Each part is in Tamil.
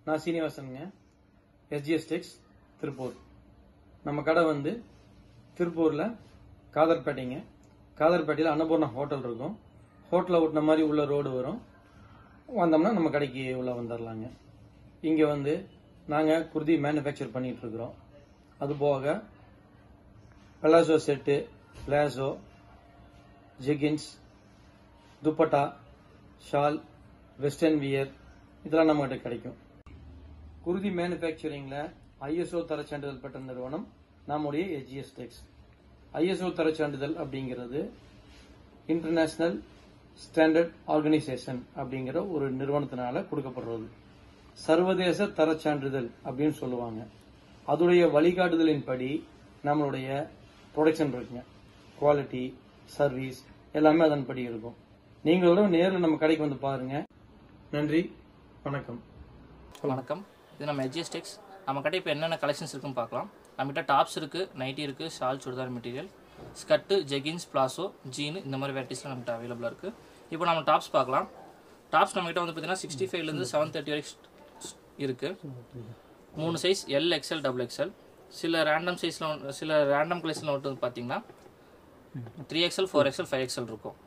நான் சீனிவாசனுங்க எஸ்ஜிஎஸ் டெக்ஸ் திருப்பூர் நம்ம கடை வந்து திருப்பூரில் காதர்பேட்டைங்க காதர்பேட்டையில் அன்னபூர்ணா ஹோட்டல் இருக்கும் ஹோட்டலை ஓட்டின மாதிரி உள்ள ரோடு வரும் வந்தோம்னா நம்ம கடைக்கு உள்ள வந்துடலாங்க இங்கே வந்து நாங்கள் குர்தி மேனுஃபேக்சர் பண்ணிட்டு இருக்கிறோம் அது போக palazzo set palazzo jeggings dupatta shawl western wear இதெல்லாம் நம்மகிட்ட கிடைக்கும் குருதி மேனுஃபேக்சரிங்ல ஐஎஸ்ஓ தர சான்றிதழ் பெற்ற நிறுவனம் நம்முடைய எஜிஎஸ் டெக்ஸ் ஐஎஸ்ஓ தர சான்றிதழ் அப்படிங்கிறது இன்டர்நேஷனல் ஸ்டாண்டர்ட் ஆர்கனைசேஷன் அப்படிங்கிற ஒரு நிறுவனத்தினால கொடுக்கப்படுறது சர்வதேச தர சான்றிதழ் அப்படின்னு சொல்லுவாங்க அதுடைய வழிகாட்டுதலின்படி நம்மளுடைய ப்ரொடக்ஷன் இருக்குங்க குவாலிட்டி சர்வீஸ் எல்லாமே அதன்படி இருக்கும் நீங்களும் நேரில் நம்ம கடைக்கு வந்து பாருங்க நன்றி வணக்கம் வணக்கம் இது நம்ம எஜிஎஸ் டெக்ஸ் நம்ம கடை இப்போ என்னென்ன கலெக்ஷன்ஸ் இருக்குன்னு பார்க்கலாம் நம்மகிட்ட டாப்ஸ் இருக்குது நைட்டி இருக்குது shawl churidar material skirt jeggings palazzo jean இந்த மாதிரி வெரைட்டிஸ்லாம் நம்மகிட்ட அவைலபிளாக இருக்குது இப்போ நம்ம டாப்ஸ் பார்க்கலாம் டாப்ஸ் நம்மகிட்ட வந்து பார்த்தீங்கன்னா சிக்ஸ்டி ஃபைவ்லேருந்து செவன் தேர்ட்டி வரைக்கும் இருக்குது மூணு size L XL double XL சில ரேண்டம் சைஸில் சில ரேண்டம் கலெக்ஷனில் மட்டும் வந்து பார்த்தீங்கன்னா three XL four XL five XL இருக்கும்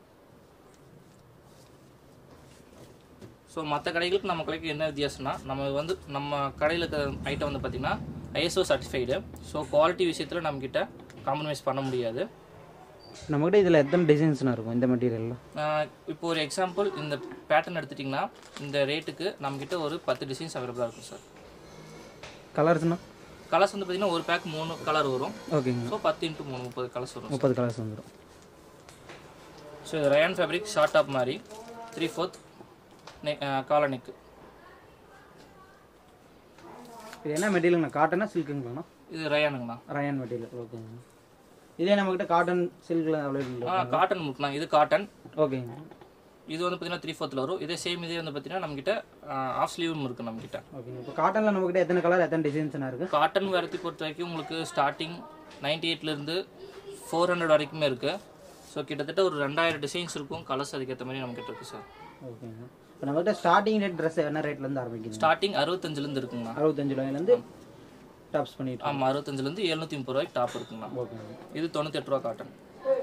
ஸோ மற்ற கடைகளுக்கு நம்ம கடைக்கு என்ன வித்தியாசம்னா நம்ம வந்து நம்ம கடையில் இருக்கிற ஐட்டம் வந்து பார்த்திங்கன்னா ஐஎஸ்ஓ சர்டிஃபைடு ஸோ குவாலிட்டி விஷயத்தில் நம்மக்கிட்ட காம்ப்ரமைஸ் பண்ண முடியாது நம்மகிட்ட இதில் எத்தனை டிசைன்ஸ்னா இருக்கும் இந்த மெட்டீரியலில் ஆஹ் இப்போ ஒரு எக்ஸாம்பிள் இந்த பேட்டர்ன் எடுத்துட்டிங்கன்னா இந்த ரேட்டுக்கு நம்மக்கிட்ட ஒரு பத்து டிசைன்ஸ் அவைலபிளாக இருக்கும் சார் கலர்ஸ்னா கலர்ஸ் வந்து பார்த்திங்கன்னா ஒரு பேக் மூணு கலர் வரும் ஓகேங்க ஸோ பத்து இன்ட்டு மூணு முப்பது கலர்ஸ் வரும் முப்பது கலர்ஸ் வந்துடும் ஸோ இது ரயான் ஃபேப்ரிக் ஷார்ட் டாப் மாதிரி த்ரீ ஃபோர்த் நெ காலர் நெக்கு இது என்ன மெட்டீரியலுங்கண்ணா காட்டனா சில்க்குங்களாண்ணா இது ரயானுங்கண்ணா ரயான் மெட்டீரியல் ஓகேங்க இதே நம்மகிட்ட காட்டன் சில்கில் அவைலபிள் ஆ காட்டன் முட்னா இது காட்டன் ஓகேங்க இது வந்து பார்த்தீங்கன்னா த்ரீ ஃபோர்த்தில் வரும் இதே சேம் இதே வந்து பார்த்தீங்கன்னா நம்மகிட்ட ஆஃப் ஸ்லீவும் இருக்குது நம்மகிட்ட ஓகேங்க இப்போ காட்டனில் நம்மகிட்ட எத்தனை கலர் எத்தனை டிசைன்ஸ்னா இருக்குது காட்டன் வெரைட்டி பொறுத்த வரைக்கும் உங்களுக்கு ஸ்டார்டிங் நைன்டி எயிட்லேருந்து ஃபோர் ஹண்ட்ரட் வரைக்குமே இருக்குது ஸோ கிட்டத்தட்ட ஒரு ரெண்டாயிரம் டிசைன்ஸ் இருக்கும் கலர்ஸ் அதுக்கேற்ற மாதிரி நம்மகிட்ட இருக்குது சார் ஓகேங்க இப்போ நம்மகிட்ட ஸ்டார்டிங் ரேட் ட்ரெஸ் என்ன ரேட்லேருந்து ஆரம்பிக்குது ஸ்டார்டிங் அறுபத்தஞ்சிலேருந்து இருக்குங்கண்ணா அறுபத்தஞ்சு ரூபாயிலேருந்து டாப்ஸ் பண்ணிட்டு ஆமாம் அறுபத்தஞ்சிலேருந்து எழுநூற்றி முப்பது ரூபாய்க்கு டாப் இருக்குங்கண்ணா ஓகேங்க இது தொண்ணூத்தெட்டு ரூபா காட்டன்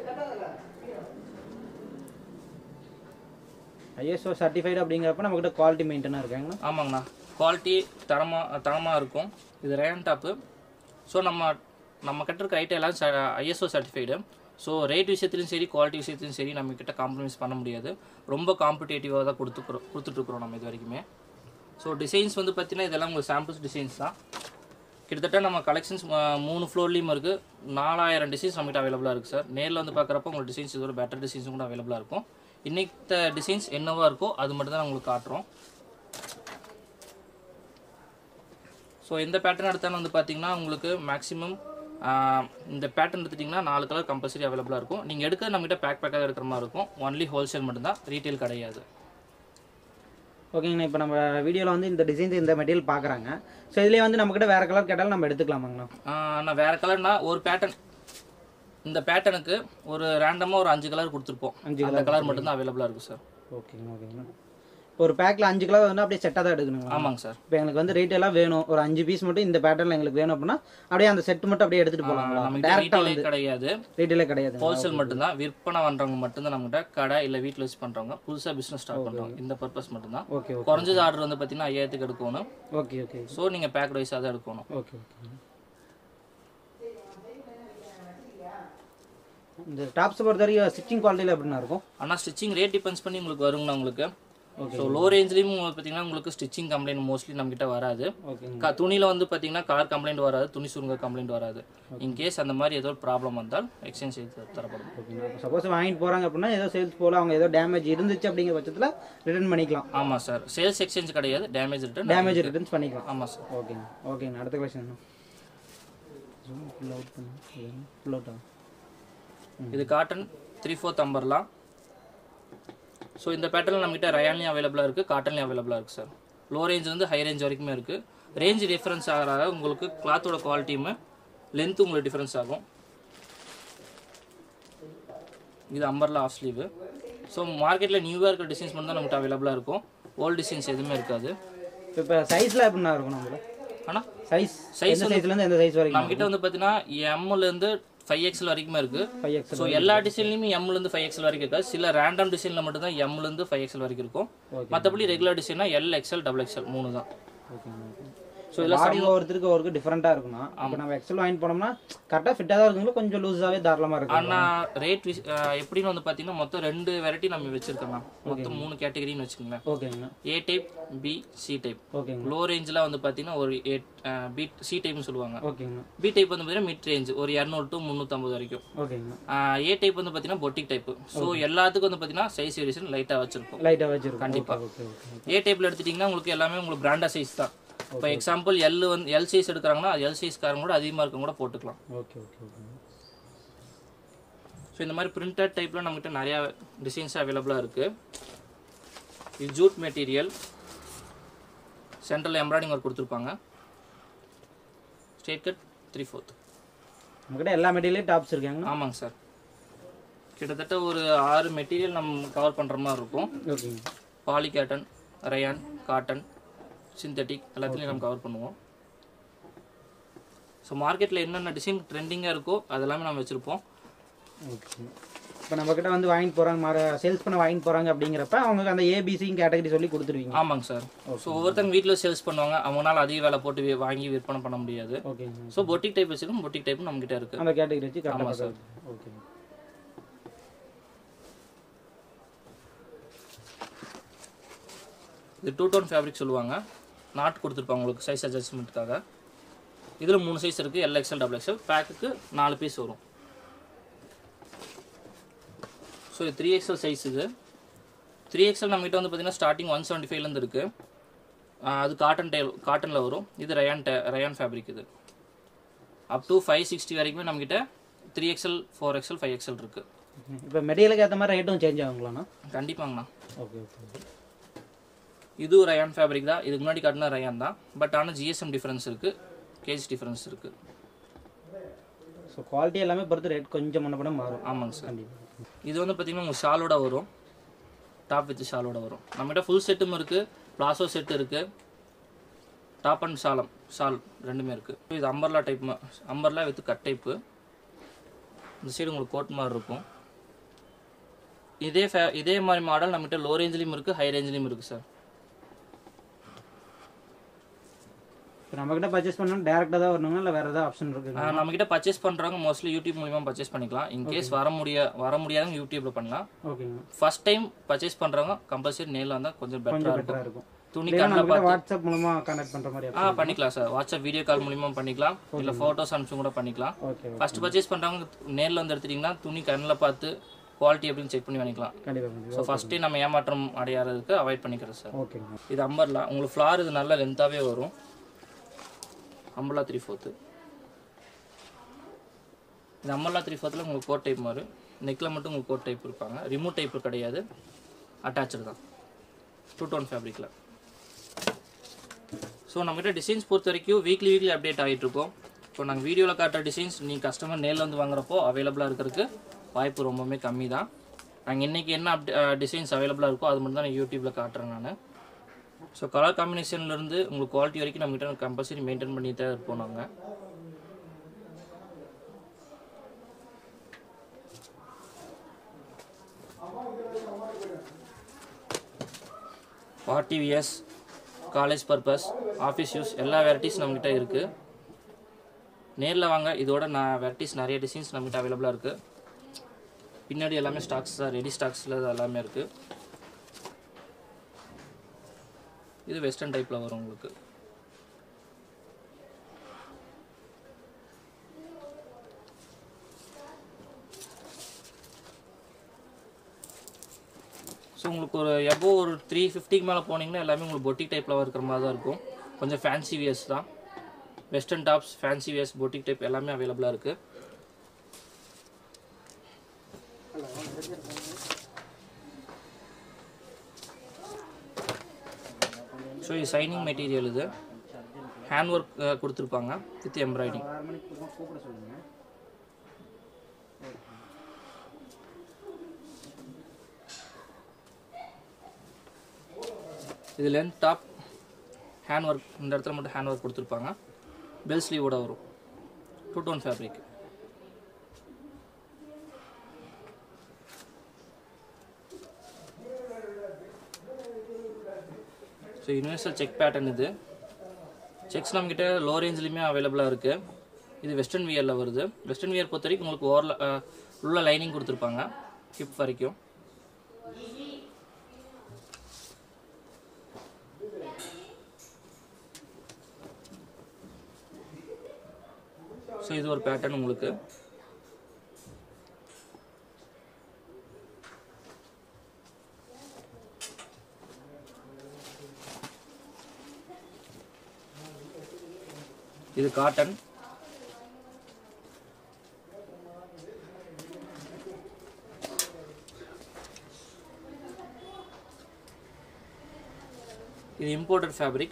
ஐஎஸ்ஓ சர்டிஃபைடு அப்படிங்கிறப்ப நம்மகிட்ட குவாலிட்டி மெயின்டெனாக இருக்காங்கண்ணா ஆமாங்கண்ணா குவாலிட்டி தரமாக தரமாக இருக்கும் இது ரேன் டாப்பு ஸோ நம்ம நம்ம கிட்ட இருக்க ஐட்டம் எல்லாம் ஐஎஸ்ஓ சர்டிஃபைடு ஸோ ரேட் விஷயத்துலையும் சரி குவாலிட்டி விஷயத்துலையும் சரி நம்ம கிட்ட காம்ப்ரமைஸ் பண்ண முடியாது ரொம்ப காம்படேட்டிவாக தான் கொடுத்துக்கிறோம் கொடுத்துட்ருக்குறோம் நம்ம இது வரைக்குமே ஸோ டிசைன்ஸ் வந்து பார்த்தீங்கன்னா இதெல்லாம் உங்களுக்கு சாம்பிள்ஸ் டிசைன்ஸ் தான் கிட்டத்தட்ட நம்ம கலெக்ஷன்ஸ் மூணு ஃப்ளோர்லேயும் இருக்குது நாலாயிரம் டிசைன்ஸ் நம்மகிட்ட அவைலபிளாக இருக்குது சார் நேரில் வந்து பார்க்குறப்ப உங்களுக்கு டிசைன்ஸ் இதோட பெட்டர் டிசைன்ஸும் கூட அவைலபிளாக இருக்கும் இன்னைக்கு டிசைன்ஸ் என்னவா இருக்கோ அது மட்டும் தான் உங்களுக்கு காட்டுறோம் ஸோ இந்த பேட்டர்ன் எடுத்தாலும் வந்து பார்த்தீங்கன்னா உங்களுக்கு மேக்ஸிமம் இந்த பேட்டர்ன் எடுத்துட்டிங்கன்னா நாலு கலர் கம்பல்சரி அவைலபிளாக இருக்கும் நீங்கள் எடுக்க நம்மகிட்ட பேக் பேக்காக எடுக்கிற மாதிரி இருக்கும் ஒன்லி ஹோல்சேல் மட்டும்தான் ரீட்டைல் கிடையாது ஓகேங்கண்ணா இப்போ நம்ம வீடியோவில் வந்து இந்த டிசைன்ஸ் இந்த மெட்டீரியல் பார்க்குறாங்க ஸோ இதுலேயே வந்து நம்மக்கிட்ட வேறு கலர் கேட்டாலும் நம்ம எடுத்துக்கலாமாங்கண்ணா ஆஹ் நான் வேறு கலர்னா ஒரு பேட்டர்ன் இந்த பேட்டர்னுக்கு ஒரு ரேண்டமாக ஒரு அஞ்சு கலர் கொடுத்துருப்போம் அஞ்சு அந்த கலர் மட்டும்தான் அவைலபிளாக இருக்கும் சார் ஓகேங்க ஓகேங்கண்ணா இப்போ ஒரு பேக்கில் அஞ்சு கலர் வந்து அப்படியே செட்டாக தான் எடுக்கணுங்களா ஆமாங்க சார் இப்போ எங்களுக்கு வந்து ரீட்டெயிலாக வேணும் ஒரு அஞ்சு பீஸ் மட்டும் இந்த பேட்டர்னில் எங்களுக்கு வேணும் அப்படின்னா அப்படியே அந்த செட் மட்டும் அப்படியே எடுத்துகிட்டு போகலாங்களா நமக்கு டேரெக்டாக ரீட்டைலே வந்து கிடையாது ரீட்டெயிலே கிடையாது ஹோல்சேல் மட்டும்தான் விற்பனை பண்ணுறவங்க மட்டும்தான் நம்மகிட்ட கடை இல்லை வீட்டில் வச்சு பண்ணுறவங்க புதுசாக பிஸ்னஸ் ஸ்டார்ட் பண்ணுறவங்க இந்த பர்பஸ் மட்டும்தான் ஓகே ஓகே குறைஞ்சது ஆர்டர் வந்து பார்த்தீங்கன்னா ஐயாயிரத்துக்கு எடுக்கணும் ஓகே ஓகே ஸோ நீங்கள் பேக் வைஸாக தான் எடுக்கணும் ஓகே ஓகே இந்த டாப்ஸ் பொறுத்த வரைக்கும் ஸ்டிச்சிங் குவாலிட்டியில் எப்படிண்ணா இருக்கும் ஆனால் ஸ்டிச்சிங் ரேட் டிபெண்ட்ஸ் பண்ணி உங்களுக்கு வருங்கண்ணா உங்களுக்கு ஸோ லோ ரேஞ்ச்லேயும் பார்த்தீங்கன்னா உங்களுக்கு ஸ்டிச்சிங் கம்ப்ளைண்ட் மோஸ்ட்லி நம்மகிட்ட வராது ஓகேங்க க துணியில் வந்து பார்த்தீங்கன்னா கலர் கம்ப்ளைண்ட் வராது துணி சுருங்க கம்ப்ளைண்ட் வராது இன்கேஸ் அந்த மாதிரி ஏதோ ப்ராப்ளம் வந்தால் எக்ஸ்சேஞ்ச் செய்து தரப்படும் ஓகேங்க இப்போ சப்போஸ் வாங்கிட்டு போகிறாங்க அப்படின்னா ஏதோ சேல்ஸ் போல அவங்க ஏதோ டேமேஜ் இருந்துச்சு அப்படிங்கிற பட்சத்தில் ரிட்டர்ன் பண்ணிக்கலாம் ஆமாம் சார் சேல்ஸ் எக்ஸ்சேஞ்ச் கிடையாது டேமேஜ் ரிட்டர்ன் டேமேஜ் ரிட்டர்ன்ஸ் பண்ணிக்கலாம் ஆமாம் சார் ஓகேங்க ஓகேங்க அடுத்த கொஸ்டின் ஃபுல் அவுட் பண்ணு ஃபுல் அவுட்டா இது காட்டன் த்ரீ ஃபோர்த் அம்பர்லாம் ஸோ இந்த பேட்டர்ன் நம்மகிட்ட ரயான்லையும் அவைலபிளாக இருக்குது காட்டன்லையும் அவைலபிளாக இருக்குது சார் லோ ரேஞ்சிலேருந்து ஹை ரேஞ்ச் வரைக்குமே இருக்குது ரேஞ்ச் டிஃப்ரென்ஸ் ஆகிற உங்களுக்கு கிளாத்தோட குவாலிட்டியுமே லென்த்து உங்களுக்கு டிஃப்ரென்ஸ் ஆகும் இது அம்பர்லா ஆஃப் ஸ்லீவு ஸோ மார்க்கெட்டில் நியூவாக இருக்கிற டிசைன்ஸ் மட்டும் தான் நம்மகிட்ட அவைலபிளாக இருக்கும் ஓல்டு டிசைன்ஸ் எதுவுமே இருக்காது இப்போ சைஸ்லாம் எப்படிண்ணா இருக்கும் நம்மள ஆனால் சைஸ் Size எந்த சைஸ்லேருந்து எந்த சைஸ் வரைக்கும் நம்மக்கிட்ட வந்து பார்த்தீங்கன்னா எம்லேருந்து ஃபைவ் எக்ஸல் வரைக்குமே இருக்குது ஃபைவ் எக்ஸ் ஸோ எல்லா டிசைன்லையுமே எம்லேருந்து ஃபைவ் எக்ஸல் வரைக்கும் இருக்காது சில ரேண்டம் டிசைனில் மட்டும் தான் எம்லேருந்து ஃபைவ் எக்ஸல் வரைக்கும் இருக்கும் Okay. மற்றபடி ரெகுலர் டிசைனா எல் எக்ஸல் டபுள் எக்ஸல் மூணு தான் ஸோ பாடி ஒவ்வொருத்தருக்கு ஒவ்வொருக்கு டிஃப்ரெண்ட்டாக இருக்கும்னா இப்போ நம்ம எக்ஸல் வாங்கிட்டு போனோம்னா கரெக்டாக ஃபிட்டாக தான் இருக்குங்களா கொஞ்சம் லூஸாகவே தாராளமாக இருக்கும் ஆனால் ரேட் எப்படின்னு வந்து பார்த்தீங்கன்னா மொத்தம் ரெண்டு வெரைட்டி நம்ம வச்சிருக்கோம் மொத்தம் மூணு கேட்டகரின்னு வச்சுக்கோங்களேன் ஓகேங்கண்ணா A type B C type ஓகேங்க லோ ரேஞ்சில் வந்து பார்த்தீங்கன்னா ஒரு ஏ பி சி டைப்னு சொல்லுவாங்க ஓகேங்கண்ணா பி டைப் வந்து பார்த்தீங்கன்னா மிட் ரேஞ்ச் ஒரு இரநூறு டு முந்நூற்றம்பது வரைக்கும் ஓகேங்கண்ணா ஏ டைப் வந்து பார்த்தீங்கன்னா பொட்டிக் டைப் ஸோ எல்லாத்துக்கும் வந்து பார்த்தீங்கன்னா சைஸ் வேரியேஷன் லைட்டாக வச்சிருக்கும் லைட்டாக வச்சிருக்கோம் கண்டிப்பா. ஓகே ஓகே ஏ டைப்ல எடுத்துட்டீங்கன்னா உங்களுக்கு எல்லாமே உங்களுக்கு பிராண்டா சைஸ் தான் இப்போ எக்ஸாம்பிள் எல் வந்து எல் சைஸ் எடுக்கிறாங்கன்னா எல் சைஸ்காரங்க கூட அதிகமாக இருக்கும் கூட போட்டுக்கலாம் ஓகே ஓகே ஓகே ஸோ இந்த மாதிரி பிரிண்டட் டைப்பில் நம்மகிட்ட நிறையா டிசைன்ஸ் அவைலபிளாக இருக்குது இது jute material central embroidering work கொடுத்துருப்பாங்க ஸ்ட்ரெயிட் கட் த்ரீ ஃபோர்த் நம்மக்கிட்ட எல்லா மெட்டீரியலையும் டாப்ஸ் இருக்காங்கண்ணா ஆமாங்க சார் கிட்டத்தட்ட ஒரு ஆறு மெட்டீரியல் நம்ம கவர் பண்ணுற மாதிரி இருக்கும் ஓகேங்க பாலி கேட்டன் ரயான் காட்டன் சிந்தட்டிக் எல்லாத்துலேயும் நம்ம கவர் பண்ணுவோம் ஸோ மார்க்கெட்டில் என்னென்ன டிசைன் ட்ரெண்டிங்காக இருக்கோ அதெல்லாமே நம்ம வச்சுருப்போம் ஓகே இப்போ நம்மக்கிட்ட வந்து வாங்கிட்டு போகிறாங்க மாற சேல்ஸ் பண்ண வாங்கிட்டு போகிறாங்க அப்படிங்கிறப்ப அவங்களுக்கு அந்த ஏபிசியும் கேட்டகரி சொல்லி கொடுத்துருவீங்க ஆமாங்க சார் ஸோ ஒவ்வொருத்தங்க வீட்டில் சேல்ஸ் பண்ணுவாங்க அவங்களால அதிக விலை போட்டு வி- வாங்கி விற்பனை பண்ண முடியாது ஓகேங்க ஸோ பொட்டிக் டைப் வச்சிருக்கோம் பொட்டிக் டைப் நம்மகிட்ட இருக்குது அந்த கேட்டகரி வச்சு ஆமா கரெக்டாக சார். ஓகே இது டூ டோன் ஃபேப்ரிக் சொல்லுவாங்க நாட் கொடுத்துருப்பாங்க உங்களுக்கு சைஸ் அட்ஜஸ்ட்மெண்ட்டுக்காக இதில் மூணு சைஸ் இருக்குது எல் எக்ஸ்எல் டபுள் எக்ஸ்எல் பேக்குக்கு நாலு பீஸ் வரும் ஸோ இது த்ரீ எக்ஸ்எல் சைஸ் இது த்ரீ எக்ஸ்எல் நம்மகிட்ட வந்து பார்த்தீங்கன்னா ஸ்டார்டிங் ஒன் செவன்ட்டி ஃபைவ்லேருந்து இருக்குது அது காட்டன் டைல் காட்டனில் வரும் இது ரயான் டே ரயான் ஃபேப்ரிக் இது அப் டு ஃபைவ் சிக்ஸ்டி வரைக்குமே நம்மகிட்ட three XL four XL five XL இருக்குது இப்போ மெட்டீரியலுக்கு ஏற்ற மாதிரி ரேட்டும் சேஞ்ச் ஆகுங்களாண்ணா கண்டிப்பாங்கண்ணா ஓகே ஓகே இதுவும் ரயான் ஃபேப்ரிக் தான் இதுக்கு முன்னாடி காட்டின ரயான் தான் பட் ஆனால் ஜிஎஸ்எம் டிஃபரன்ஸ் இருக்குது கேஜ் டிஃபரன்ஸ் இருக்குது ஸோ குவாலிட்டி எல்லாமே பொறுத்து ரேட் கொஞ்சம் முன்னப்பட மாறும் ஆமாங்க சார் கண்டிப்பாக இது வந்து பார்த்தீங்கன்னா உங்களுக்கு ஷாலோட வரும் டாப் வித் ஷாலோட வரும் நம்மகிட்ட ஃபுல் செட்டும் இருக்குது பிளாசோ செட் இருக்குது டாப் அண்ட் ஷாலம் ஷால் ரெண்டுமே இருக்குது இது umbrella type umbrella with cut type இந்த சைடு உங்களுக்கு கோட் மாதிரி இருக்கும் இதே ஃபே இதே மாதிரி மாடல் நம்மகிட்ட லோ ரேஞ்சிலையும் இருக்குது ஹை ரேஞ்சிலையும் இருக்குது சார் இப்போ நம்மக்கிட்ட பர்ச்சேஸ் பண்ணணும் டேரெக்டாக தான் வரணுங்களா இல்லை வேறு ஏதாவது ஆப்ஷன் இருக்குங்களா ஆஹ் நம்மகிட்ட பர்ச்சேஸ் பண்ணுறவங்க மோஸ்ட்லி யூடியூப் மூலியமாக பர்ச்சேஸ் பண்ணிக்கலாம் இன்கேஸ் வர முடிய வர முடியாதவங்க யூடியூப்ல பண்ணலாம் ஓகேங்க ஃபர்ஸ்ட் டைம் பர்ச்சேஸ் பண்ணுறவங்க கம்பல்சரி நேரில் வந்தால் கொஞ்சம் பெட்டராக பெட்டராக இருக்கும் இருக்கும் துணி இல்லைன்னா கண்ணில் நம்மக்கிட்ட பார்த்து வாட்ஸ்அப் மூலமாக கான்டாக்ட் பண்ணுற மாதிரி ஆ பண்ணிக்கலாம் சார் வாட்ஸ்அப் வீடியோ கால் மூலியமாக பண்ணிக்கலாம் இல்லை ஃபோட்டோஸ் அனுப்பிச்சும் கூட பண்ணிக்கலாம் ஓகே ஃபர்ஸ்ட் பர்ச்சேஸ் பண்ணுறவங்க நேரில் வந்து எடுத்துட்டிங்கன்னா துணி கண்ணில் பார்த்து குவாலிட்டி எப்படின்னு செக் பண்ணி வாங்கிக்கலாம் கண்டிப்பாக கண்டிப்பாக ஸோ ஃபஸ்ட்டே நம்ம ஏமாற்றம் அடையாறதுக்கு அவாய்ட் பண்ணிக்கிறோம் சார் ஓகேங்க இது அம்பர்லா உங்களுக்கு ஃப்ளார் இது நல்ல லென்த்தாகவே வரும் அம்பர்லா த்ரீ ஃபோர்த்து இது அம்பர்லா த்ரீ ஃபோர்த்தில் உங்களுக்கு கோட் டைப் மாதிரி நெக்கில் மட்டும் உங்களுக்கு கோட் டைப் இருப்பாங்க ரிமூவ் டைப் கிடையாது அட்டாச்சு தான் டூ டோன் ஃபேப்ரிக்கில் ஸோ நம்மகிட்ட டிசைன்ஸ் பொறுத்த வரைக்கும் வீக்லி வீக்லி அப்டேட் ஆகிட்டு இருக்கோம் இப்போ நாங்கள் வீடியோவில் காட்டுற டிசைன்ஸ் நீங்கள் கஸ்டமர் நேரில் வந்து வாங்குறப்போ அவைலபிளாக இருக்கிறதுக்கு வாய்ப்பு ரொம்பவுமே கம்மி தான் நாங்கள் இன்றைக்கி என்ன அப்டே டிசைன்ஸ் அவைலபிளாக இருக்கோ அது மட்டும் தான் நான் யூடியூப்பில் காட்டுறேன் நான் ஸோ கலர் காம்பினேஷன்லேருந்து உங்களுக்கு குவாலிட்டி வரைக்கும் நம்மகிட்ட கம்பல்சரி மெயின்டைன் பண்ணி தான் இருப்போம் நாங்கள் party wears college purpose office use எல்லா வெரைட்டிஸ் நம்மகிட்ட இருக்குது நேரில் வாங்க இதோட நான் வெரைட்டிஸ் நிறைய டிசைன்ஸ் நம்மகிட்ட அவைலபிளாக இருக்குது பின்னாடி எல்லாமே ஸ்டாக்ஸ் தான் ரெடி ஸ்டாக்ஸில் எல்லாமே இருக்குது இது வெஸ்டர்ன் டைப்பில் வரும் உங்களுக்கு ஸோ உங்களுக்கு ஒரு எபோ ஒரு த்ரீ ஃபிஃப்டிக்கு மேலே போனீங்கன்னா எல்லாமே உங்களுக்கு பொட்டிக் டைப்பில் இருக்கிற மாதிரி தான் இருக்கும் கொஞ்சம் ஃபேன்சி வியர்ஸ் தான் western tops fancy wears boutique type எல்லாமே அவைலபிளாக இருக்குது ஸோ இது சைனிங் மெட்டீரியல் இது ஹேண்ட் ஒர்க் கொடுத்துருப்பாங்க வித் எம்ப்ராய்டிங் ஆறு மணிக்கு கூப்பிட சொல்லுங்கள் இது லென்த் டாப் ஹேண்ட் ஒர்க் இந்த இடத்துல மட்டும் ஹேண்ட் ஒர்க் கொடுத்துருப்பாங்க பெல் ஸ்லீவோட வரும் two tone fabric so universal check pattern இது செக்ஸ் நம்மக்கிட்ட லோ ரேஞ்ச்லேயுமே அவைலபிளாக இருக்குது இது வெஸ்டர்ன் வியரில் வருது வெஸ்டர்ன் வியர் பொறுத்த வரைக்கும் உங்களுக்கு ஓரில் உள்ள லைனிங் கொடுத்துருப்பாங்க ஹிப் வரைக்கும் ஸோ இது ஒரு பேட்டர்ன் உங்களுக்கு இது காட்டன் இது இம்போர்ட்டட் ஃபேப்ரிக்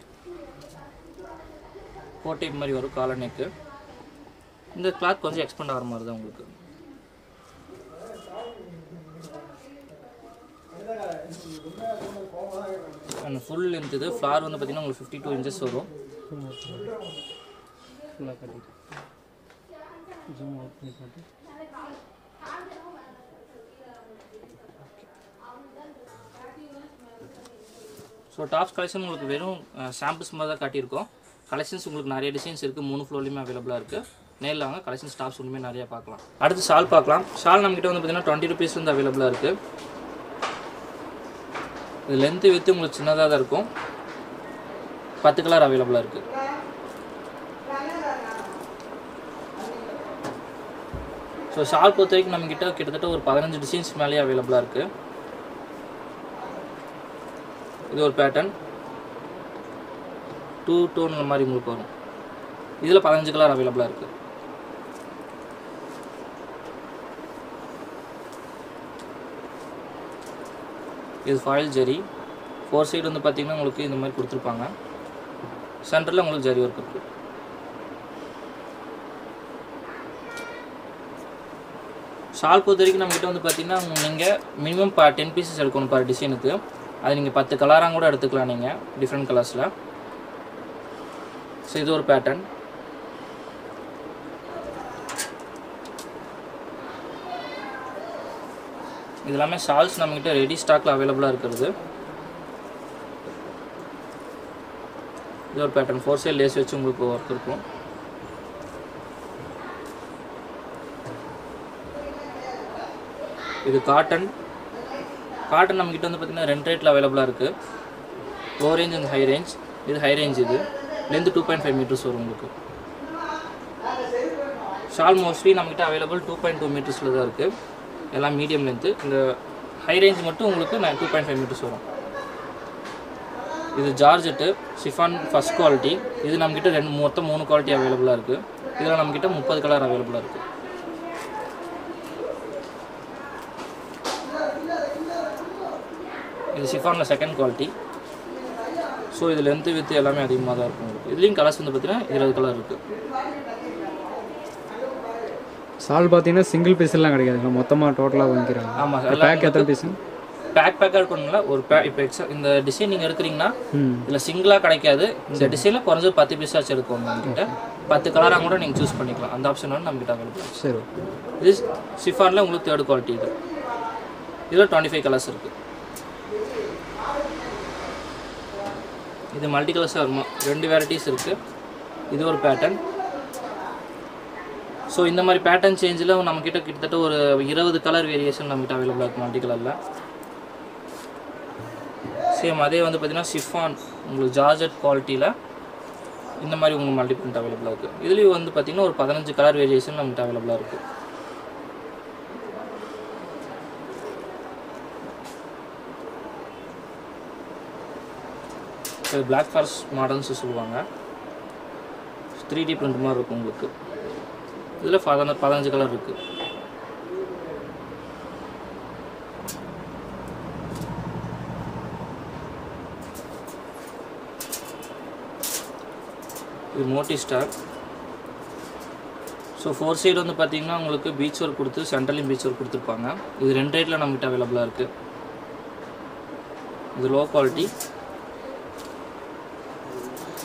கோட்டை மாதிரி வரும் காலர் நெக்கு இந்த கிளாத் கொஞ்சம் எக்ஸ்பெண்ட் ஆகிற மாதிரி தான் உங்களுக்கு அண்ட் ஃபுல் லென்த் இது ஃப்ளார் வந்து பார்த்தீங்கன்னா உங்களுக்கு ஃபிஃப்டி டூ இன்ச்சஸ் வரும் ஃபுல்லாக கட்டிட்டு ஜூம் அவுட் பண்ணி காட்டு ஸோ டாப்ஸ் கலெக்ஷன் உங்களுக்கு வெறும் சாம்பிள்ஸ் மாதிரி தான் காட்டியிருக்கோம் கலெக்ஷன்ஸ் உங்களுக்கு நிறைய டிசைன்ஸ் இருக்குது மூணு ஃப்ளோர்லையுமே அவைலபிளாக இருக்குது நேரில் வாங்க கலெக்ஷன்ஸ் டாப்ஸ் ஒன்றுமே நிறைய பார்க்கலாம் அடுத்து ஷால் பார்க்கலாம் ஷால் நம்மக்கிட்ட வந்து பார்த்தீங்கன்னா டுவெண்ட்டி ருபீஸ் வந்து அவைலபிளாக இருக்குது இது லென்த்து வித்து உங்களுக்கு சின்னதாக தான் இருக்கும் பத்து கலர் அவைலபிளாக இருக்குது ஸோ ஷால் பொறுத்த வரைக்கும் நம்மக்கிட்ட கிட்டத்தட்ட ஒரு பதினஞ்சு டிசைன்ஸ் மேலேயே அவைலபிளாக இருக்குது இது ஒரு பேட்டர்ன் டூ டோன் இந்த மாதிரி உங்களுக்கு வரும் இதில் பதினஞ்சு கலர் அவைலபிளாக இருக்குது இது ஃபாயில் ஜெரி ஃபோர் சைடு வந்து பார்த்தீங்கன்னா உங்களுக்கு இந்த மாதிரி கொடுத்துருப்பாங்க சென்டரில் உங்களுக்கு ஜரி ஒர்க் இருக்குது ஷால் பொறுத்த வரைக்கும் நம்மகிட்ட வந்து பார்த்தீங்கன்னா நீங்கள் மினிமம் பா டென் பீசஸ் எடுக்கணும் பர் டிசைனுக்கு அது நீங்கள் பத்து கலராக கூட எடுத்துக்கலாம் நீங்கள் டிஃப்ரெண்ட் கலர்ஸில் ஸோ இது ஒரு பேட்டர்ன் இது எல்லாமே ஷால்ஸ் நம்மக்கிட்ட ரெடி ஸ்டாக்கில் அவைலபிளாக இருக்கிறது இது ஒரு பேட்டர்ன் ஃபோர் சைட் லேஸ் வச்சு உங்களுக்கு ஒர்க் இருக்கும் இது காட்டன் காட்டன் நம்மக்கிட்ட வந்து பார்த்திங்கன்னா ரெண்டு ரேட்டில் அவைலபிளாக இருக்குது low range and high range இது ஹை ரேஞ்ச் இது length two point five metres வரும் உங்களுக்கு ஷால் மோஸ்ட்லி நம்மக்கிட்ட அவைலபிள் டூ பாயிண்ட் டூ மீட்டர்ஸில் தான் இருக்குது எல்லாம் மீடியம் லென்த்து இந்த ஹை ரேஞ்ச் மட்டும் உங்களுக்கு நான் டூ பாயிண்ட் ஃபைவ் மீட்டர்ஸ் வரும் இது ஜார்ஜெட்டு ஷிஃபான் ஃபஸ்ட் குவாலிட்டி இது நம்மக்கிட்ட ரெண்டு மொத்தம் மூணு குவாலிட்டி அவைலபிளாக இருக்குது இதில் நம்மக்கிட்ட முப்பது கலர் அவைலபிளாக இருக்குது இது ஷிஃபானில் செகண்ட் குவாலிட்டி ஸோ இது லென்த்து வித்து எல்லாமே அதிகமாக தான் இருக்கும் உங்களுக்கு இதுலேயும் கலர்ஸ் வந்து பார்த்தீங்கன்னா இருபது கலர் இருக்குது சால் பார்த்தீங்கன்னா சிங்கிள் பீஸ்லாம் கிடைக்காதுங்க மொத்தமாக டோட்டலாக வாங்கிக்கிறாங்க ஆமாம் பேக் எத்தனை பீஸுங்க பேக் பேக்காக இருக்கணும்ல ஒரு பே இப்போ எக்ஸா இந்த டிசைன் நீங்கள் எடுக்கிறீங்கன்னா ம் இதில் சிங்கிளாக கிடைக்காது இந்த டிசைனில் குறைஞ்சது பத்து பீஸ் ஆச்சு இருக்கும் நம்மகிட்ட பத்து கலராக கூட நீங்கள் சூஸ் பண்ணிக்கலாம் அந்த ஆப்ஷன் வந்து நம்மகிட்ட அவைலபிள் சரி இது ஷிஃபானில் உங்களுக்கு தேர்ட் குவாலிட்டி இது இதில் டுவெண்ட்டி ஃபைவ் கலர்ஸ் இருக்குது இது மல்டி கலர்ஸாக இருக்குமா ரெண்டு வெரைட்டிஸ் இருக்குது இது ஒரு பேட்டர்ன் ஸோ இந்த மாதிரி பேட்டர்ன் சேஞ்சில் நம்மக்கிட்ட கிட்டத்தட்ட ஒரு இருபது கலர் வேரியேஷன் நம்மகிட்ட அவைலபிளாக இருக்கும் மல்டி கலரில் சேம் அதே வந்து பார்த்தீங்கன்னா ஷிஃபான் உங்களுக்கு ஜார்ஜட் குவாலிட்டியில் இந்த மாதிரி உங்களுக்கு மல்டி பிரிண்ட் அவைலபிளாக இருக்குது இதுலேயும் வந்து பார்த்தீங்கன்னா ஒரு பதினஞ்சு கலர் வேரியேஷன் நம்மகிட்ட அவைலபிளாக இருக்குது இது பிளாக் ஃபாரஸ்ட் மாடல்ஸ் சொல்லுவாங்க த்ரீ டி பிரிண்ட் மாதிரி இருக்கும் உங்களுக்கு இதில் பதின பதினஞ்சு கலர் இருக்குது இது மோட்டி ஸ்டார் ஸோ ஃபோர் சைடு வந்து பார்த்தீங்கன்னா உங்களுக்கு பீச் ஒர்க் கொடுத்து சென்ட்ரலையும் பீச் ஒர்க் கொடுத்துருப்பாங்க இது ரெண்டு ரேட்டில் நம்மகிட்ட அவைலபிளாக இருக்குது இது லோ குவாலிட்டி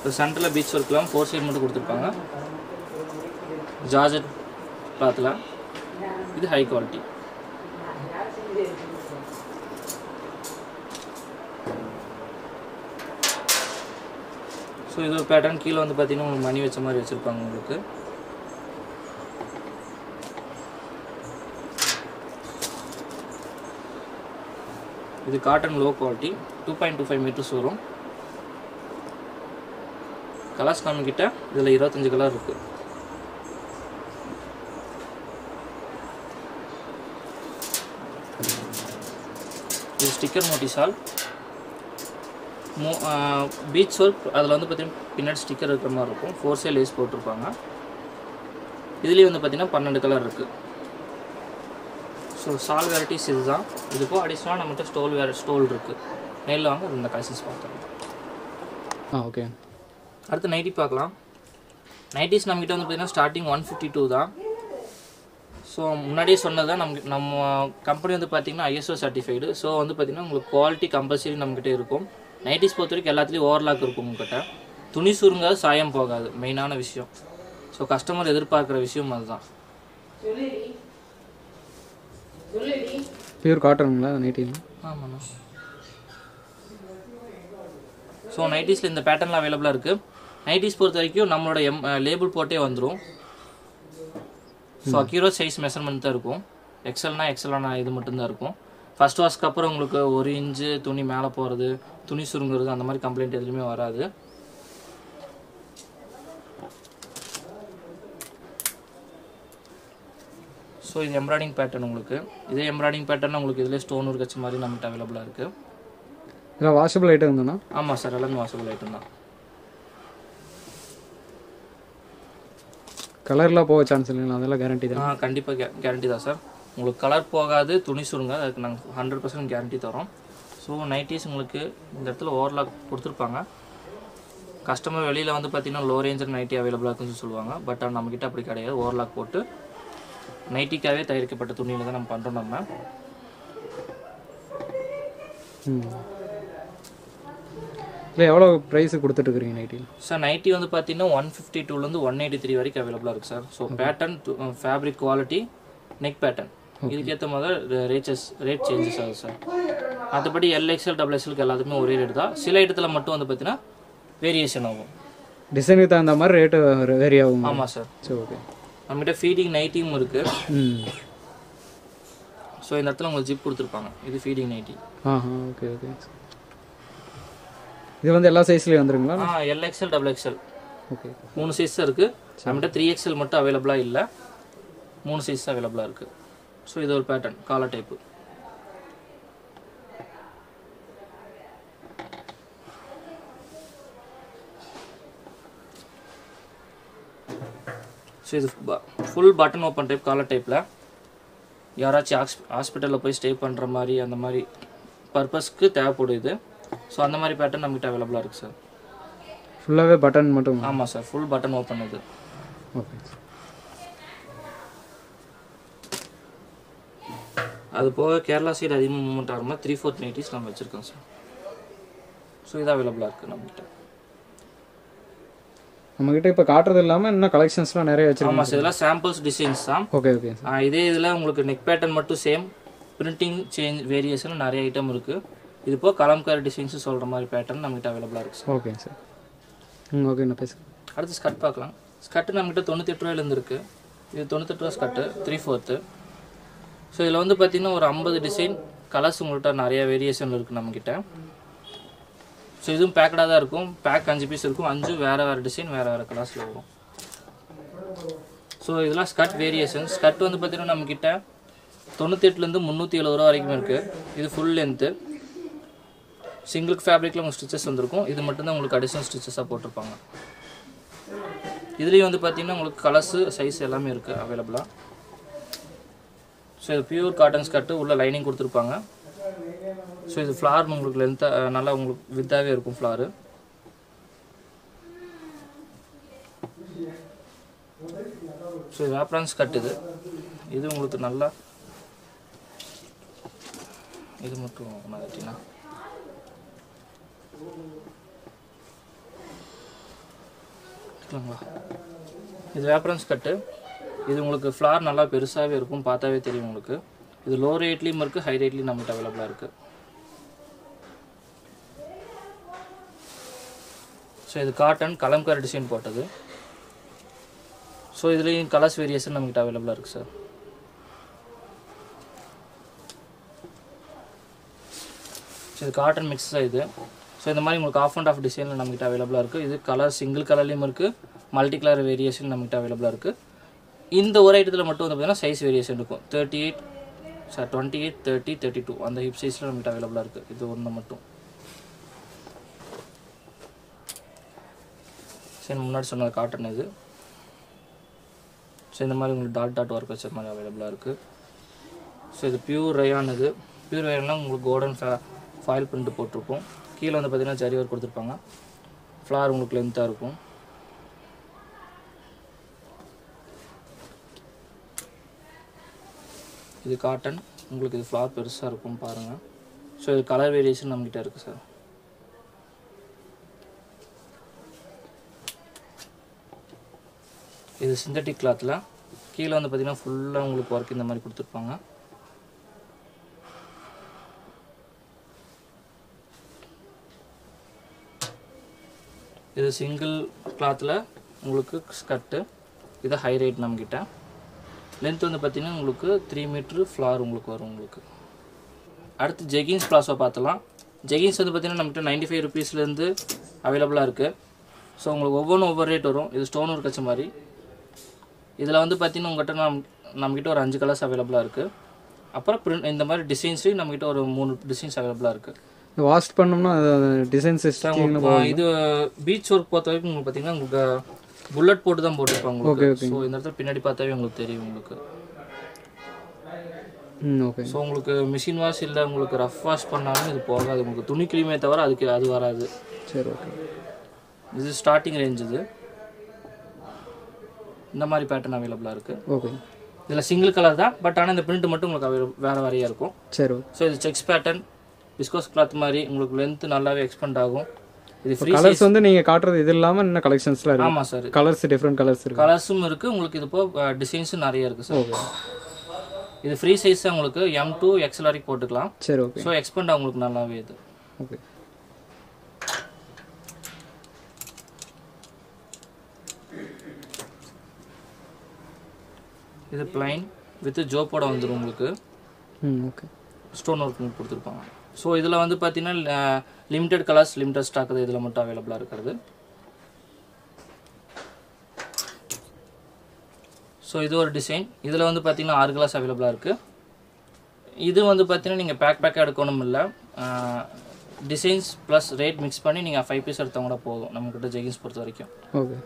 இப்போ சென்டரில் பீச் ஒர்க்லாம் ஃபோர் சைடு மட்டும் கொடுத்துருப்பாங்க ஜார்ஜட் கிளாத்தில் இது ஹை குவாலிட்டி ஸோ இது ஒரு பேட்டர்ன் கீழே வந்து பார்த்தீங்கன்னா உங்களுக்கு மணி வச்ச மாதிரி வச்சுருப்பாங்க உங்களுக்கு இது cotton low quality two point two five metres வரும் கலர்ஸ் நம்மக்கிட்ட இதில் இருபத்தஞ்சு கலர் இருக்குது இது ஸ்டிக்கர் மோட்டிசால் மோ பீச் ஒர்க் அதில் வந்து பார்த்தீங்கன்னா பின்னாடி ஸ்டிக்கர் இருக்கிற மாதிரி இருக்கும் ஃபோர் சைல் லேஸ் போட்டிருப்பாங்க இதுலேயே வந்து பார்த்தீங்கன்னா பன்னெண்டு கலர் இருக்குது ஸோ சால் வெரைட்டிஸ் இதுதான் இதுக்கும் அடிஷ்னலாக நம்மகிட்ட ஸ்டோல் வேறு ஸ்டோல் இருக்குது நேரில் வாங்க இந்த கலெக்ஷன்ஸ் பார்த்துக்கலாம் ஆ ஓகே அடுத்து நைட்டி பார்க்கலாம் நைட்டிஸ் நம்மகிட்ட வந்து பார்த்தீங்கன்னா ஸ்டார்டிங் ஒன் ஃபிஃப்டி டூ தான் ஸோ முன்னாடியே சொன்னது தான் நமக்கு நம்ம கம்பெனி வந்து பார்த்தீங்கன்னா ஐஎஸ்ஓ சர்டிஃபைடு ஸோ வந்து பார்த்தீங்கன்னா உங்களுக்கு குவாலிட்டி கம்பல்சரி நம்மக்கிட்ட இருக்கும் நைட்டிஸ் பொறுத்த வரைக்கும் எல்லாத்துலேயும் ஓவர்லாக் இருக்கும் உங்ககிட்ட துணி சுருங்காது சாயம் போகாது மெயினான விஷயம் ஸோ கஸ்டமர் எதிர்பார்க்குற விஷயம் அதுதான் பியூர் காட்டனுங்களா நைட்டிங் ஆமாண்ணா ஸோ நைட்டிஸில் இந்த பேட்டர்னில் அவைலபிளாக இருக்குது நைட்டிஸ் பொறுத்த வரைக்கும் நம்மளோட எம் லேபிள் போட்டே வந்துடும் ஸோ அக்யூரோ சைஸ் மெஷர்மெண்ட் தான் இருக்கும் எக்ஸல்னா எக்ஸலான இது மட்டும்தான் இருக்கும் ஃபர்ஸ்ட் வாஷ்க்கு அப்புறம் உங்களுக்கு ஒரு இன்ச்சு துணி மேலே போகிறது துணி சுருங்குறது அந்த மாதிரி கம்ப்ளைண்ட் எதுவுமே வராது ஸோ இது எம்ப்ராய்டிங் பேட்டர்ன் உங்களுக்கு இதே எம்ப்ராய்டிங் பேட்டர்ன் உங்களுக்கு இதிலே ஸ்டோன் ஒர்க் வச்ச மாதிரி நம்மகிட்ட அவைலபிளாக இருக்குது இதில் வாஷபிள் ஐட்டம் இருந்ததுன்னா ஆமாம் சார் எல்லாமே வாசபிள் ஐட்டம் தான் கலர்லாம் போக சான்ஸ் இல்லைங்களா அதெல்லாம் கேரண்டி தான் ஆ கண்டிப்பாக கே கேரண்டி தான் சார் உங்களுக்கு கலர் போகாது துணி சுருங்க அதுக்கு நாங்கள் ஹண்ட்ரட் பர்சன்ட் கேரண்டி தரோம் ஸோ நைட்டிஸ் உங்களுக்கு இந்த இடத்துல ஓவர்லாக் கொடுத்துருப்பாங்க கஸ்டமர் வெளியில் வந்து பார்த்தீங்கன்னா லோ ரேஞ்சர் நைட்டி அவைலபிளாக இருக்குன்னு சொல்லுவாங்க பட் ஆனால் நம்மக்கிட்ட அப்படி கிடையாது ஓவர்லாக் போட்டு நைட்டிக்காகவே தயாரிக்கப்பட்ட துணியில் தான் நம்ம பண்ணுறோம் நம்ம ம் இல்லை எவ்வளோ ப்ரைஸு கொடுத்துட்ருக்குறீங்க நைட்டியில் சார் நைட்டி வந்து பார்த்தீங்கன்னா ஒன் ஃபிஃப்டி டூலேருந்து ஒன் எயிட்டி த்ரீ வரைக்கும் அவைலபிளாக இருக்குது sir so pattern fabric quality neck pattern இதுக்கேற்ற மாதிரி ரேச்சஸ் ரேட் சேஞ்சஸ் ஆகுது சார் மற்றபடி எல்எக்ஸ்எல் டபுள் எக்ஸ்எலுக்கு எல்லாத்துக்குமே ஒரே ரேட் தான் சில இடத்துல மட்டும் வந்து பார்த்தீங்கன்னா வேரியேஷன் ஆகும் டிசைனுக்கு தகுந்த மாதிரி ரேட்டு வேரி ஆகும் ஆமாம் சார் சரி ஓகே நம்மகிட்ட ஃபீடிங் நைட்டியும் இருக்குது ம் ஸோ இந்த இடத்துல உங்களுக்கு ஜிப் கொடுத்துருப்பாங்க இது ஃபீடிங் நைட்டி ஆஹா ஓகே ஓகே இது வந்து எல்லா சைஸ்லேயும் வந்துருங்களா ஆ எல்எக்ஸ்எல் டபுள் எக்ஸ்எல் ஓகே மூணு சைஸ் இருக்குது நம்மகிட்ட த்ரீ எக்ஸ்எல் மட்டும் அவைலபிளாக இல்லை மூணு சைஸ் அவைலபிளாக இருக்குது ஸோ இது ஒரு பேட்டர்ன் காலர் டைப்பு ஸோ இது full button open type collar டைப்பில் யாராச்சும் ஹாஸ் ஹாஸ்பிட்டலில் போய் ஸ்டே பண்ணுற மாதிரி அந்த மாதிரி பர்பஸ்க்கு தேவைப்படும் இது ஸோ அந்த மாதிரி பேட்டர்ன் நம்மகிட்ட அவைலபிளாக இருக்குது சார் ஃபுல்லாகவே பட்டன் மட்டும் ஆமாம் சார் ஃபுல் பட்டன் ஓப்பன் இது ஓகே அது போக கேரளா சைடு அதிகமாக மூவ்மெண்ட் ஆகிற மாதிரி த்ரீ ஃபோர்த் நைட்டிஸ் நம்ம வச்சுருக்கோம் சார் ஸோ இது அவைலபிளாக இருக்குது நம்மகிட்ட நம்மக்கிட்ட இப்போ காட்டுறது இல்லாமல் இன்னும் கலெக்ஷன்ஸ்லாம் நிறைய வச்சுருக்கோம் ஆமாம் சார் இதெல்லாம் சாம்பிள்ஸ் டிசைன்ஸ் தான் ஓகே ஓகே ஆ, இதே இதில் உங்களுக்கு நெக் பேட்டர்ன் மட்டும் சேம் பிரிண்டிங் சேஞ்ச் வேரியேஷன் நிறைய ஐட்டம் இருக்குது இது போக கலம்காரி டிசைன்ஸும் சொல்கிற மாதிரி பேட்டர்ன் நம்மகிட்ட அவைலபிளாக இருக்குது சார் ஓகே சார் ம் ஓகே நான் பேசுகிறேன் அடுத்து ஸ்கட் பார்க்கலாம் ஸ்கட்டு நம்மகிட்ட தொண்ணூத்தெட்டு ரூபாயிலேருந்து இருக்குது இது தொண்ணூத்தெட்டு ரூபா ஸ்கட்டு த்ரீ ஃபோர்த்து ஸோ இதில் வந்து பார்த்திங்கன்னா ஒரு ஐம்பது டிசைன் கலர்ஸ் உங்கள்கிட்ட நிறைய வேரியேஷன் இருக்குது நம்மக்கிட்ட ஸோ இதுவும் பேக்கடாக தான் இருக்கும் பேக் அஞ்சு பீஸ் இருக்கும் அஞ்சு வேறு வேறு டிசைன் வேறு வேறு கலர்ஸில் வரும் ஸோ இதெல்லாம் ஸ்கட் வேரியேஷன் ஸ்கட் வந்து பார்த்திங்கன்னா நம்மக்கிட்ட தொண்ணூத்தெட்டுலேருந்து முந்நூற்றி எழுபது ரூபா வரைக்கும் இருக்குது இது ஃபுல் லென்த்து சிங்கிள் ஃபேப்ரிக்கில் உங்களுக்கு ஸ்டிச்சஸ் வந்திருக்கும் இது மட்டும்தான் உங்களுக்கு அடிஷனல் ஸ்டிச்சஸாக போட்டிருப்பாங்க இதுலேயும் வந்து பார்த்தீங்கன்னா உங்களுக்கு கலர்ஸு சைஸ் எல்லாமே இருக்குது அவைலபிளாக ஸோ இது பியூர் காட்டன் ஸ்கர்ட்டு உள்ள லைனிங் கொடுத்துருப்பாங்க ஸோ இது ஃப்ளார் உங்களுக்கு லென்த்தாக நல்லா உங்களுக்கு வித்தாகவே இருக்கும் ஃப்ளாரு ஸோ இது வேப்ரான் ஸ்கர்ட் இது இது உங்களுக்கு நல்லா இது மட்டும் நான் கட்டினா எடுத்துக்கலாங்களா இது வேப்பரன்ஸ் கட்டு இது உங்களுக்கு ஃப்ளார் நல்லா பெருசாகவே இருக்கும் பார்த்தாவே தெரியும் உங்களுக்கு இது லோ ரேட்லேயும் இருக்குது ஹை ரேட்லேயும் நம்மகிட்ட அவைலபிளாக இருக்குது ஸோ இது காட்டன் கலம்காரி டிசைன் போட்டது ஸோ இதுலேயும் கலர்ஸ் வேரியேஷன் நம்மகிட்ட அவைலபிளாக இருக்குது சார் ஸோ இது காட்டன் மிக்ஸ் இது ஸோ இந்த மாதிரி உங்களுக்கு ஆஃப் அண்ட் ஆஃப் டிசைனில் நம்மகிட்ட அவைலபிளாக இருக்குது இது கலர் சிங்கிள் கலர்லேயும் இருக்குது மல்டி கலர் வேரியேஷன் நம்மகிட்ட அவைலபிளாக இருக்குது இந்த ஒரு ஐட்டத்தில் மட்டும் வந்து பார்த்தீங்கன்னா சைஸ் வேரியேஷன் இருக்கும் thirty eight sir twenty eight thirty thirty two அந்த ஹிப் சைஸில் நம்மகிட்ட அவைலபிளாக இருக்குது இது ஒன்று மட்டும் சரி முன்னாடி சொன்னது காட்டன் இது ஸோ இந்த மாதிரி உங்களுக்கு டாட் டாட் ஒர்க் வச்ச மாதிரி அவைலபிளாக இருக்குது ஸோ இது பியூர் ரயான் இது பியூர் ரயான்லாம் உங்களுக்கு கோல்டன் ஃபே ஃபாயில் பிரிண்ட் போட்டிருக்கும் கீழே வந்து பார்த்தீங்கன்னா ஜரி ஒர்க் கொடுத்துருப்பாங்க ஃப்ளார் உங்களுக்கு லென்த்தாக இருக்கும் இது காட்டன் உங்களுக்கு இது ஃப்ளார் பெருசாக இருக்கும் பாருங்கள் ஸோ இது கலர் வேரியேஷன் நம்மகிட்ட இருக்குது சார் இது சிந்தட்டிக் கிளாத்தில் கீழே வந்து பார்த்தீங்கன்னா ஃபுல்லாக உங்களுக்கு ஒர்க் இந்த மாதிரி கொடுத்துருப்பாங்க இது சிங்கிள் கிளாத்தில் உங்களுக்கு ஸ்கர்ட்டு இது ஹை ரேட் நம்மக்கிட்ட லென்த் வந்து பார்த்தீங்கன்னா உங்களுக்கு த்ரீ மீட்ரு ஃப்ளார் உங்களுக்கு வரும் உங்களுக்கு அடுத்து ஜெகின்ஸ் பிளாஸோ பார்த்தலாம் ஜெகின்ஸ் வந்து பார்த்தீங்கன்னா நம்மகிட்ட நைன்டி ஃபைவ் ருபீஸ்லேருந்து அவைலபிளாக இருக்குது ஸோ உங்களுக்கு ஒவ்வொன்றும் ஒவ்வொரு ரேட் வரும் இது ஸ்டோன் ஒர்க் வச்ச மாதிரி இதில் வந்து பார்த்தீங்கன்னா உங்கள்கிட்ட நம் நம்மக்கிட்ட ஒரு அஞ்சு கலர்ஸ் அவைலபிளாக இருக்குது அப்புறம் print இந்த மாதிரி டிசைன்ஸ்லேயும் நம்மக்கிட்ட ஒரு மூணு டிசைன்ஸ் அவைலபிளாக இருக்குது வாஷ் பண்ணோம்னா டிசைன் சிஸ்டம் இது பீச் ஒர்க் பொறுத்த வரைக்கும் உங்களுக்கு பார்த்தீங்கன்னா உங்களுக்கு புல்லட் போட்டு தான் போட்டிருப்பாங்க உங்களுக்கு ஸோ இந்த இடத்துல பின்னாடி பார்த்தாவே உங்களுக்கு தெரியும் உங்களுக்கு ம் ஓகே ஸோ உங்களுக்கு மிஷின் வாஷ் இல்லை உங்களுக்கு ரஃப் வாஷ் பண்ணாலும் இது போகாது உங்களுக்கு துணி கிளியுமே தவிர அதுக்கு அது வராது சரி ஓகே இது ஸ்டார்டிங் ரேஞ்ச் இது இந்த மாதிரி பேட்டர்ன் அவைலபிளாக இருக்குது ஓகே இதில் சிங்கிள் கலர் தான் பட் ஆனால் இந்த பிரிண்ட் மட்டும் உங்களுக்கு available- வேற வேறையாக இருக்கும் சரி ஓகே ஸோ இது செக்ஸ் பேட்டர்ன் விஸ்கோஸ் கிளாத் மாதிரி உங்களுக்கு லென்த் நல்லாவே எக்ஸ்பெண்ட் ஆகும் இது ஃப்ரீ கலர்ஸ் வந்து நீங்கள் காட்டுறது இது இல்லாமல் இன்னும் கலெக்ஷன்ஸ்லாம் இருக்கு ஆமாம் சார் கலர்ஸ் டிஃப்ரெண்ட் கலர்ஸ் இருக்கு கலர்ஸும் இருக்குது உங்களுக்கு இது போக டிசைன்ஸும் நிறைய இருக்குது சார் இது ஃப்ரீ சைஸ் உங்களுக்கு எம் டூ எக்ஸல் வரைக்கும் போட்டுக்கலாம் சரி ஓகே ஸோ எக்ஸ்பெண்ட் உங்களுக்கு நல்லாவே இது ஓகே இது பிளைன் வித் ஜோப்போட வந்துடும் உங்களுக்கு ம் ஓகே ஸ்டோன் ஒர்க் கொடுத்துருப்பாங்க ஸோ இதில் வந்து பார்த்தீங்கன்னா லிமிடெட் கலர்ஸ் லிமிடெட் ஸ்டாக் இதில் மட்டும் அவைலபிளாக இருக்கிறது ஸோ இது ஒரு டிசைன் இதில் வந்து பார்த்தீங்கன்னா ஆறு கலர்ஸ் அவைலபிளாக இருக்குது இது வந்து பார்த்தீங்கன்னா நீங்கள் பேக் பேக்காக எடுக்கணும் இல்லை டிசைன்ஸ் ப்ளஸ் ரேட் மிக்ஸ் பண்ணி நீங்கள் ஃபைவ் பீஸ் எடுத்தவங்க கூட போதும் நம்மக்கிட்ட ஜெகின்ஸ் பொறுத்த வரைக்கும் ஓகே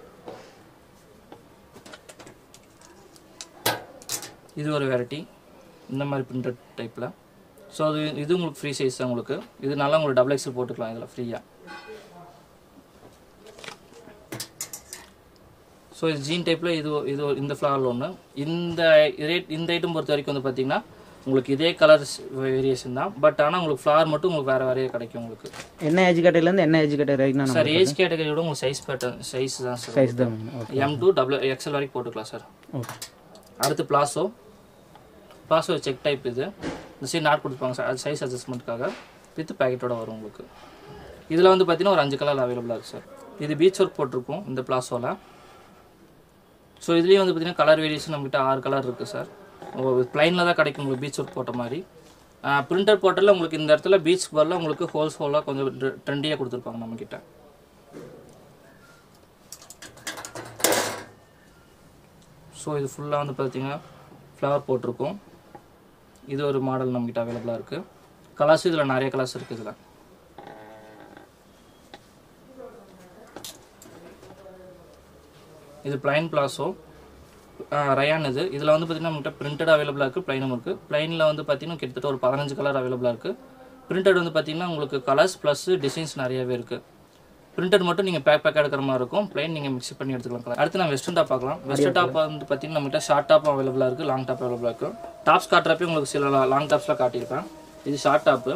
இது ஒரு வெரைட்டி இந்த மாதிரி பிரிண்டட் டைப்பில் ஸோ அது இது உங்களுக்கு ஃப்ரீ சைஸ் தான் உங்களுக்கு இது நல்லா உங்களுக்கு டபுள் எக்ஸல் போட்டுக்கலாம் இதில் ஃப்ரீயாக ஸோ இது ஜீன் டைப்பில் இது இது ஒரு- இந்த ஃப்ளவரில் ஒன்று இந்த ரேட் இந்த ஐட்டம் பொறுத்த வரைக்கும் வந்து பார்த்தீங்கன்னா உங்களுக்கு இதே கலர்ஸ் வேரியேஷன் தான் பட் ஆனால் உங்களுக்கு ஃப்ளவர் மட்டும் உங்களுக்கு வேறு வேறையே கிடைக்கும் உங்களுக்கு என்ன ஏஜ் கேட்டர்லேருந்து என்ன ஏஜ் கேட்டர் வரைக்கும் நான் சார் ஏஜ் கேட்டகரியோட உங்களுக்கு சைஸ் பேட்டர்ன் சைஸ் தான் சார் சைஸ் தான் okay M to double XL வரைக்கும் போட்டுக்கலாம் சார் ஓகே அடுத்து பிளாசோ பிளாசோ செக் டைப் இது இந்த சைடு நாட் கொடுப்பாங்க சார் அது சைஸ் அட்ஜஸ்ட்மெண்ட்காக வித் பேக்கெட்டோட வரும் உங்களுக்கு இதில் வந்து பார்த்தீங்கன்னா ஒரு அஞ்சு கலர் அவைலபிளாக இருக்குது சார் இது பீச் ஒர்க் போட்டிருக்கும் இந்த பிளாசோவில் ஸோ இதுலேயும் வந்து பார்த்தீங்கன்னா கலர் வேரியேஷன் நம்மகிட்ட ஆறு கலர் இருக்குது சார் ப்ளைனில் தான் கிடைக்கும் உங்களுக்கு பீச் ஒர்க் போட்ட மாதிரி பிரிண்டர் போட்டரில் உங்களுக்கு இந்த இடத்துல பீச் பதில் உங்களுக்கு ஹோல்ஸ் ஹோலாக கொஞ்சம் ட்ரெண்டியாக கொடுத்துருப்பாங்க நம்மக்கிட்ட ஸோ இது ஃபுல்லாக வந்து பார்த்தீங்கன்னா ஃப்ளவர் போட்டிருக்கும் இது ஒரு மாடல் நம்மக்கிட்ட அவைலபிளாக இருக்குது கலர்ஸ் இதில் நிறைய கலர்ஸ் இருக்குது இதில் இது பிளைன் பிளாஸோ ரயான் இது இதில் வந்து பார்த்தீங்கன்னா நம்மகிட்ட பிரிண்டட் அவைலபிளாக இருக்குது ப்ளைனும் இருக்குது ப்ளைனில் வந்து பார்த்தீங்கன்னா கிட்டத்தட்ட ஒரு பதினஞ்சு கலர் அவைலபிளாக இருக்குது பிரிண்டட் வந்து பார்த்தீங்கன்னா உங்களுக்கு கலர்ஸ் ப்ளஸ் டிசைன்ஸ் நிறையவே இருக்குது பிரிண்டட் மட்டும் நீங்கள் பேக் பேக் எடுக்கிற மாதிரி இருக்கும் பிளைன் நீங்கள் மிக்ஸ் பண்ணி எடுத்துக்கலாம் colour. அடுத்து நான் வெஸ்டர்ன் டாப் பார்க்கலாம் வெஸ்டர்ன் டாப் வந்து பார்த்தீங்கன்னா நம்மகிட்ட ஷார்ட் டாப் அவைலபிளாக இருக்குது லாங் டாப் அவைலபிளாக இருக்குது டாப்ஸ் காட்டுறப்ப உங்களுக்கு சில லாங் டாப்ஸ்லாம் காட்டியிருப்பேன் இது ஷார்ட் டாப்பு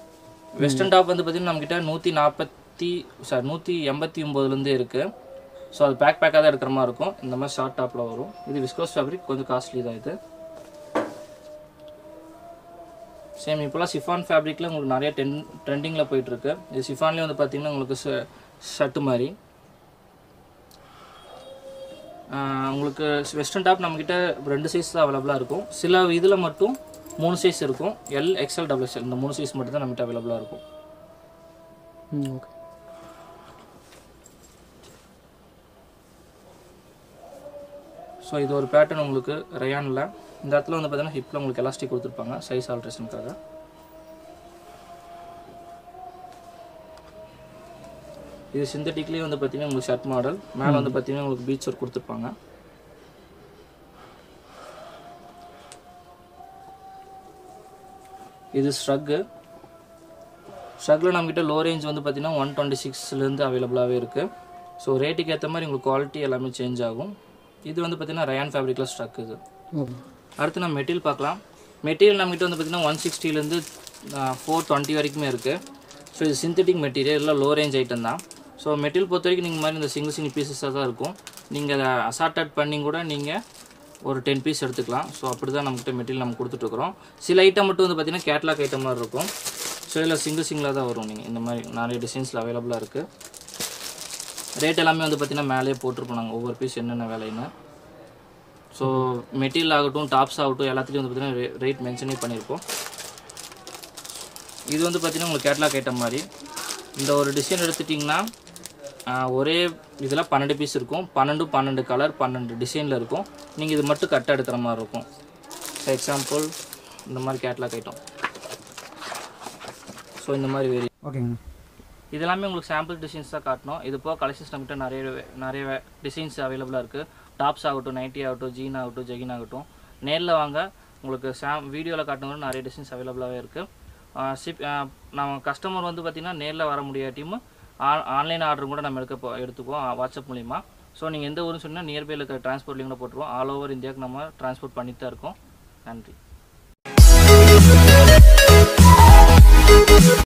வெஸ்டர்ன் டாப் வந்து பார்த்தீங்கன்னா நம்மகிட்ட நூற்றி நாற்பத்தி சார் நூற்றி எண்பத்தி ஒம்போதுலேருந்தே இருக்குது ஸோ அது பேக் பேக்காக தான் எடுக்கிற மாதிரி இருக்கும் இந்த மாதிரி ஷார்ட் டாப்பில் வரும் இது விஸ்கோஸ் ஃபேப்ரிக் கொஞ்சம் காஸ்ட்லி தான் இது சேம் இப்போலாம் சிஃபான் ஃபேப்ரிக்கில் உங்களுக்கு நிறைய டென் ட்ரெண்டிங்கில் போயிட்டுருக்கு இது சிஃபான்லேயே வந்து பார்த்தீங்கன்னா உங்களுக்கு ஷர்ட்டு மாதிரி ஆஹ் உங்களுக்கு வெஸ்டர்ன் டாப் நம்மக்கிட்ட ரெண்டு சைஸ் தான் அவைலபிளாக இருக்கும் சில இதில் மட்டும் மூணு சைஸ் இருக்கும் எல் எக்ஸ்எல் டபுள் எக்ஸ்எல் இந்த மூணு சைஸ் மட்டும் தான் நம்மகிட்ட அவைலபிளாக இருக்கும் ம் ஓகே ஸோ இது ஒரு பேட்டர்ன் உங்களுக்கு ரயானில் இந்த இடத்துல வந்து பார்த்தீங்கன்னா ஹிப்பில் உங்களுக்கு எலாஸ்டிக் கொடுத்துருப்பாங்க சைஸ் ஆல்ட்ரேஷனுக்காக இது சிந்தட்டிக்லேயே வந்து பார்த்தீங்கன்னா உங்களுக்கு ஷர்ட் மாடல் மேலே வந்து பார்த்தீங்கன்னா உங்களுக்கு பீச் ஒர்க் கொடுத்துருப்பாங்க இது ஸ்ட்ரக்கு ஸ்ட்ரக்கில் நம்மக்கிட்ட லோ ரேஞ்ச் வந்து பார்த்தீங்கன்னா ஒன் டுவெண்ட்டி சிக்ஸ்லேருந்து அவைலபிளாகவே இருக்குது ஸோ ரேட்டுக்கு ஏற்ற மாதிரி உங்களுக்கு குவாலிட்டி எல்லாமே சேஞ்ச் ஆகும் இது வந்து பார்த்தீங்கன்னா ரயான் ஃபேப்ரிக்கில் ஸ்ட்ரக் இது ஓகே அடுத்து நம்ம மெட்டீரியல் பார்க்கலாம் மெட்டீரியல் நம்மகிட்ட வந்து பார்த்தீங்கன்னா ஒன் சிக்ஸ்டிலேருந்து ஃபோர் டுவெண்ட்டி வரைக்குமே இருக்குது ஸோ இது சிந்தட்டிக் மெட்டீரியல் எல்லாம் லோ ரேஞ்ச் ஐட்டம் தான் ஸோ மெட்டீரியல் பொறுத்த வரைக்கும் நீங்கள் மாதிரி இந்த சிங்கிள் சிங்கிள் பீசஸாக தான் இருக்கும் நீங்கள் அதை அசார்டட் பண்ணி கூட நீங்கள் ஒரு டென் பீஸ் எடுத்துக்கலாம் ஸோ அப்படி தான் நம்மகிட்ட மெட்டீரியல் நம்ம கொடுத்துட்ருக்குறோம் சில ஐட்டம் மட்டும் வந்து பார்த்தீங்கன்னா கேட்லாக் ஐட்டம் மாதிரி இருக்கும் ஸோ இதில் சிங்கிள் சிங்கிளாக தான் வரும் நீங்கள் இந்த மாதிரி நிறைய டிசைன்ஸில் அவைலபிளாக இருக்குது ரேட் எல்லாமே வந்து பார்த்தீங்கன்னா மேலேயே போட்டிருப்போம் நாங்கள் ஒவ்வொரு பீஸ் என்னென்ன விலைன்னு ஸோ மெட்டீரியல் ஆகட்டும் டாப்ஸ் ஆகட்டும் எல்லாத்துலேயும் வந்து பார்த்தீங்கன்னா ரேட் மென்ஷனே பண்ணியிருப்போம் இது வந்து பார்த்தீங்கன்னா உங்களுக்கு கேட்லாக் ஐட்டம் மாதிரி இந்த ஒரு டிசைன் எடுத்துட்டிங்கன்னா ஆஹ், ஒரே இதில் பன்னெண்டு பீஸ் இருக்கும் பன்னெண்டு பன்னெண்டு கலர் பன்னெண்டு டிசைனில் இருக்கும் நீங்கள் இது மட்டும் கட் எடுக்கிற மாதிரி இருக்கும் ஃபார் எக்ஸாம்பிள் இந்த மாதிரி கேட்லாக் ஐட்டம் ஸோ இந்த மாதிரி வேரி ஓகேங்க இது எல்லாமே உங்களுக்கு சாம்பிள் டிசைன்ஸ் தான் காட்டணும் இது போக கலெக்ஷன்ஸ் நம்மகிட்ட நிறைய நிறைய டிசைன்ஸ் அவைலபிளாக இருக்குது டாப்ஸ் ஆகட்டும் நைட்டி ஆகட்டும் ஜீன் ஆகட்டும் ஜெகின் ஆகட்டும் நேரில் வாங்க உங்களுக்கு சாம் வீடியோவில் காட்டணும் நிறைய டிசைன்ஸ் அவைலபிளாகவே இருக்குது சிப் நம்ம கஸ்டமர் வந்து பார்த்திங்கன்னா நேரில் வர முடியாட்டியும் ஆன்லைன் ஆர்டர் கூட நம்ம எடுக்க போ- எடுத்துக்குவோம் வாட்ஸ்அப் மூலிமா ஸோ நீங்கள் எந்த ஊருன்னு சொன்னால் நியர்பையில் இருக்க டிரான்ஸ்போர்ட் லிங்கில் போட்டுருவோம் ஆல் ஓவர் இந்தியாவுக்கு நம்ம டிரான்ஸ்போர்ட் பண்ணிட்டு தான் இருக்கோம் நன்றி